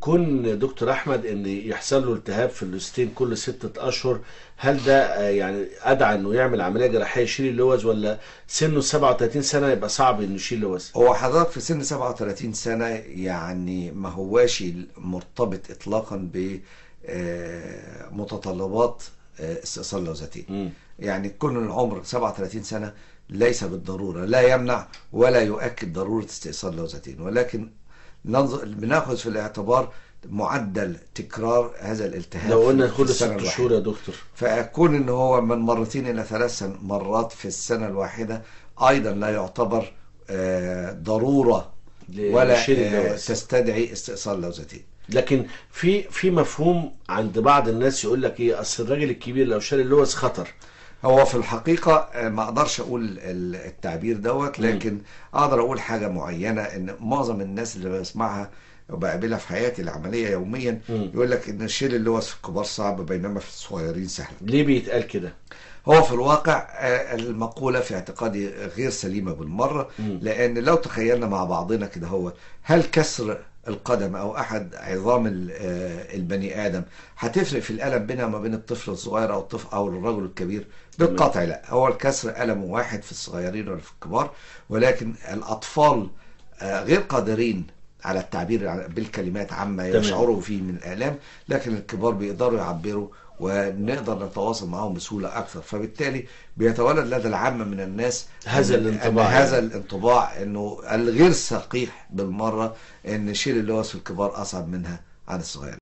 كون دكتور احمد ان يحصل له التهاب في اللوستين كل ستة اشهر هل ده آه، يعني ادعى انه يعمل عمليه جراحيه يشيل اللوز ولا سنه 37 سنه يبقى صعب انه يشيل لوز هو حضرتك في سن 37 سنة يعني ما هواش مرتبط اطلاقا ب آه، متطلبات آه، استئصال لوزتين مم. يعني كون العمر 37 سنة ليس بالضرورة لا يمنع ولا يؤكد ضرورة استئصال لوزتين ولكن ننظر بناخذ في الاعتبار معدل تكرار هذا الالتهاب لو قلنا في كل السنة ست الواحدة. شهور يا دكتور فيكون ان هو من مرتين الى ثلاث سن- مرات في السنه الواحده ايضا لا يعتبر آه، ضروره ل- ولا لشيل آه، اللوز. تستدعي استئصال لوزتين لكن في في مفهوم عند بعض الناس يقول لك ايه اصل الراجل الكبير لو شال اللوز خطر هو في الحقيقة آه، ما اقدرش اقول ال- التعبير دوت لكن اقدر اقول حاجة معينة ان معظم الناس اللي بسمعها وبقابلها في حياتي العملية يوميا مم. يقول لك ان شيل اللوز في الكبار صعب بينما في الصغيرين سهل ليه بيتقال كده هو في الواقع آه، المقولة في اعتقادي غير سليمة بالمرة مم. لأن لو تخيلنا مع بعضنا كده هو هل كسر القدم أو أحد عظام ال- آه، البني آدم هتفرق في الألم بينها وما بين الطفل الصغير أو الطفل أو الرجل الكبير؟ بالقطع لا هو الكسر ألم واحد في الصغيرين ولا في الكبار ولكن الأطفال آه، غير قادرين على التعبير عن- بالكلمات عما تمام. يشعروا فيه من الآلام لكن الكبار بيقدروا يعبروا ونقدر نتواصل معهم بسهولة أكثر فبالتالي بيتولد لدى العامة من الناس هذا إن- الانطباع أن هذا يعني. الانطباع أنه الغير صحيح بالمرة أن شيل اللوز في الكبار أصعب منها عن الصغير